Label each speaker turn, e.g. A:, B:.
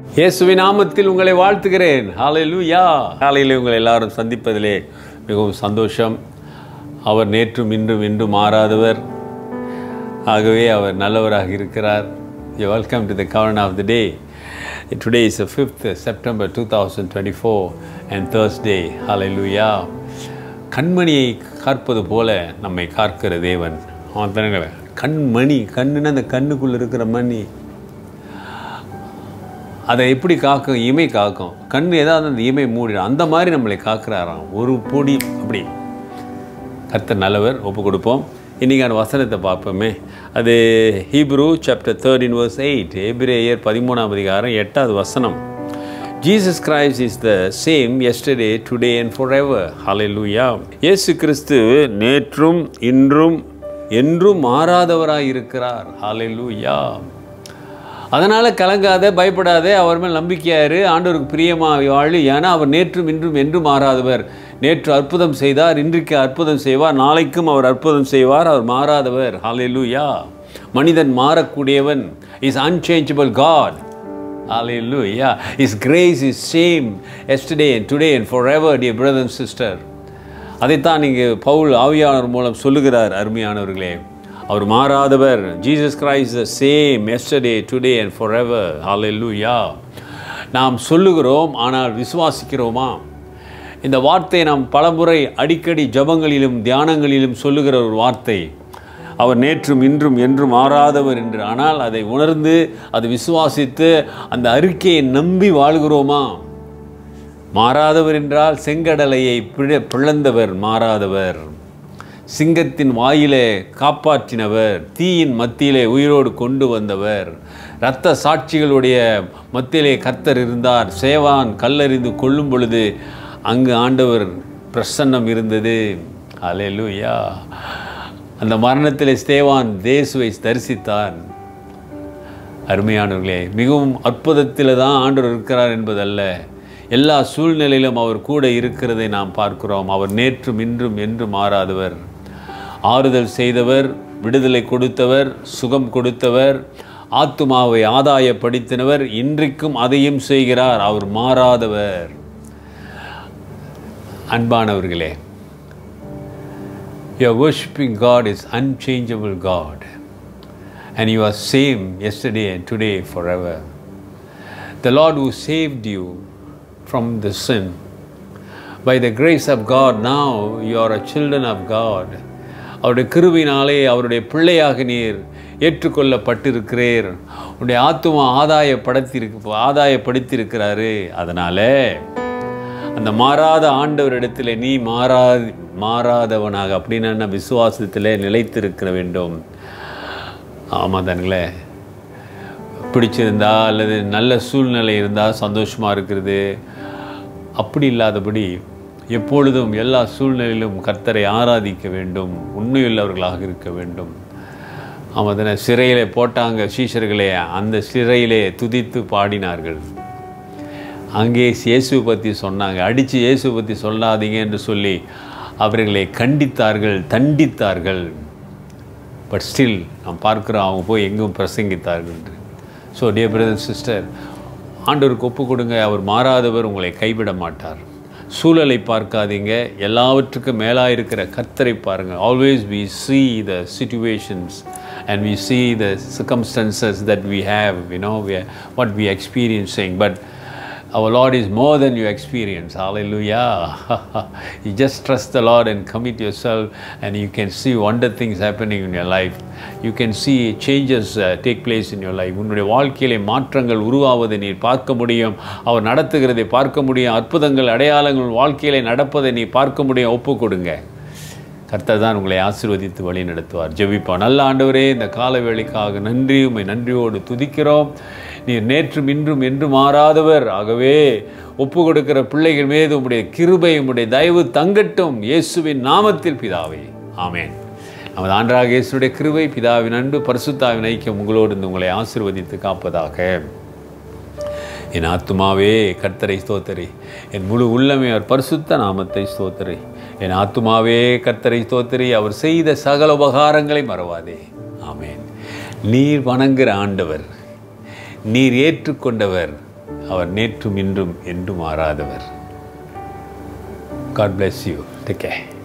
A: இயேசுவின் நாமத்தில் உங்களை வாழ்த்துகிறேன் ஹalleluya காலையில் உங்களை எல்லாரும் சந்திப்பதிலே மிகவும் சந்தோஷம் அவர் நேற்றும் இன்றும் இன்றும் மாறாதவர் ஆகவே அவர் நல்லவராக இருக்கிறார் you welcome to the govern of the day today is fifth September two thousand twenty four and Thursday hallelujah கண்மணியை காற்பது போல நம்மை காக்கிற தேவன் அவன் தானே கண்மணி கண்ணுன்னா அந்த கண்ணுக்குள்ளே இருக்கிற மணி அதை எப்படி காக்கும் இமை காக்கும் கண் ஏதாவது அந்த இமை மூடிடும் அந்த மாதிரி நம்மளை காக்கிறாராம் ஒரு பொடி அப்படி கர்த்தர் நல்லவர் ஒப்பு கொடுப்போம் இன்றைக்கான வசனத்தை பார்ப்போமே அது Hebrew chapter thirteen verse eight எபிரேயர் பதிமூணாம் அதிகாரம் எட்டாவது வசனம் Jesus Christ is the same yesterday today and forever hallelujah இயேசு கிறிஸ்து நேற்றும் இன்றும் என்றும் மாறாதவராய் இருக்கிறார் ஹalleluya அதனால் கலங்காத பயப்படாத அவர் மேல் நம்பிக்கையாரு ஆண்டவருக்கு பிரியமாக வாழு ஏன்னா அவர் நேற்றும் இன்றும் என்றும் மாறாதவர் நேற்று அற்புதம் செய்தார் இன்றைக்கு அற்புதம் செய்வார் நாளைக்கும் அவர் அற்புதம் செய்வார் அவர் மாறாதவர் ஹalleluya மனிதன் மாறக்கூடியவன் is unchangeable God hallelujah his grace is same yesterday and today and forever dear brother and sister அதைத்தான் நீங்கள் பவுல் ஆவியானவர் மூலம் சொல்லுகிறார் அருமையானவர்களே அவர் மாறாதவர் Jesus Christ the same yesterday today and forever hallelujah நாம் சொல்லுகிறோம் ஆனால் விசுவாசிக்கிறோமா இந்த வார்த்தையை நாம் பலமுறை அடிக்கடி ஜபங்களிலும் தியானங்களிலும் சொல்லுகிற ஒரு வார்த்தை அவர் நேற்றும் இன்றும் என்றும் மாறாதவர் என்று ஆனால் அதை உணர்ந்து அதை விசுவாசித்து அந்த அறிக்கையை நம்பி வாழ்கிறோமா மாறாதவர் என்றால் செங்கடலையை பிழ பிளந்தவர் மாறாதவர் சிங்கத்தின் வாயிலே காப்பாற்றினவர் தீயின் மத்தியிலே உயிரோடு கொண்டு வந்தவர் இரத்த சாட்சிகளுடைய மத்தியிலே கர்த்தர் இருந்தார் சேவான் கல்லறிந்து கொள்ளும் பொழுது அங்கு ஆண்டவர் பிரசன்னம் இருந்தது அலையலூயா அந்த மரணத்தில் ஸ்தேவான் தேசுவை தரிசித்தான் அருமையானவர்களே மிகவும் அற்புதத்தில் தான் ஆண்டவர் இருக்கிறார் என்பதல்ல எல்லா சூழ்நிலையிலும் அவர் கூட இருக்கிறதை நாம் பார்க்கிறோம் அவர் நேற்றும் இன்றும் என்று மாறாதவர் ஆறுதல் செய்தவர் விடுதலை கொடுத்தவர் சுகம் கொடுத்தவர் ஆத்துமாவை ஆதாயப்படுத்தினவர் இன்றைக்கும் அதையும் செய்கிறார் அவர் மாறாதவர் அன்பானவர்களே Your worshiping God is unchangeable God and you are same yesterday and today forever. The Lord who saved you from the sin. By the grace of God, now you are a children of God. அவருடைய கிருவினாலே அவருடைய பிள்ளையாக நீர் ஏற்றுக்கொள்ளப்பட்டிருக்கிறீர் உன்னுடைய ஆத்துமா ஆதாயப்படுத்தியிருக்கு ஆதாயப்படுத்தியிருக்கிறாரு அதனால் அந்த மாறாத ஆண்டவரிடத்தில் நீ மாறா மாறாதவனாக அப்படின்னு விசுவாசத்தில் நிலைத்திருக்க வேண்டும் ஆமாம் தானுங்களே பிடிச்சிருந்தா அல்லது நல்ல சூழ்நிலை இருந்தால் சந்தோஷமாக இருக்கிறது அப்படி இல்லாதபடி எப்பொழுதும் எல்லா சூழ்நிலையிலும் கர்த்தரை ஆராதிக்க வேண்டும் உண்மையுள்ளவர்களாக இருக்க வேண்டும் ஆமாம் தானே சிறையிலே போட்டாங்க சீஷர்களே அந்த சிறையிலே துதித்து பாடினார்கள் அங்கே இயேசுவை பற்றி சொன்னாங்க அடித்து இயேசுவை பற்றி சொல்லாதீங்க என்று சொல்லி அவர்களை கண்டித்தார்கள் தண்டித்தார்கள் பட் ஸ்டில் நாம் பார்க்குறோம் அவங்க போய் எங்கும் பிரசங்கித்தார்கள் என்று ஸோ டியர் பிரதர் சிஸ்டர் ஆண்டவருக்கு ஒப்பு கொடுங்க அவர் மாறாதவர் உங்களை கைவிட மாட்டார் சூழலை பார்க்காதீங்க எல்லாவற்றுக்கும் மேலாக இருக்கிற கர்த்தரை பாருங்கள் always we see the situations and we see the circumstances that we have you know we are, what we are experiencing but our Lord is more than you experience. Hallelujah. you just trust the Lord and commit yourself, and you can see wonder things happening in your life. You can see changes uh, take place in your life. உன்னுடைய வாழ்க்கையிலே மாற்றங்கள் உருவாவதை நீ பார்க்க முடியும் அவர் நடத்துகிறதை பார்க்க முடியும் அற்புதங்கள் அடையாளங்கள் வாழ்க்கையிலே நடப்பதை நீ பார்க்க முடியும் ஒப்பு கொடுங்க கர்த்தர் தான் உங்களை ஆசீர்வதித்து வழி நடத்துவார் ஜெபிப்போம் நல்ல ஆண்டவரே இந்த கால வேளைக்காக நன்றி உம்மை நன்றியோடு துதிக்கிறோம் நீர் நேற்றும் இன்றும் என்று மாறாதவர் ஆகவே ஒப்பு கொடுக்கிற பிள்ளைகள் மீது உம்முடைய கிருபை உம்முடைய தயவு தங்கட்டும் இயேசுவின் நாமத்தில் பிதாவே ஆமேன் நமது ஆண்டராக இயேசுடைய கிருபை பிதாவின் அன்பு பரிசுத்தாவின் ஐக்கியம் உங்களோடு இருந்து உங்களை ஆசீர்வதித்து காப்பதாக என் ஆத்துமாவே கர்த்தரை ஸ்தோத்தரி என் முழு உள்ளமே அவர் பரிசுத்த நாமத்தை ஸ்தோத்தரி என் ஆத்துமாவே கர்த்தரை ஸ்தோத்தரி அவர் செய்த சகல உபகாரங்களை மறவாதே ஆமேன் நீர் வணங்குகிற ஆண்டவர் நீர் ஏற்றுக்கொண்டவர் அவர் நேற்றும் இன்றும் என்றும் மாறாதவர் God bless you take care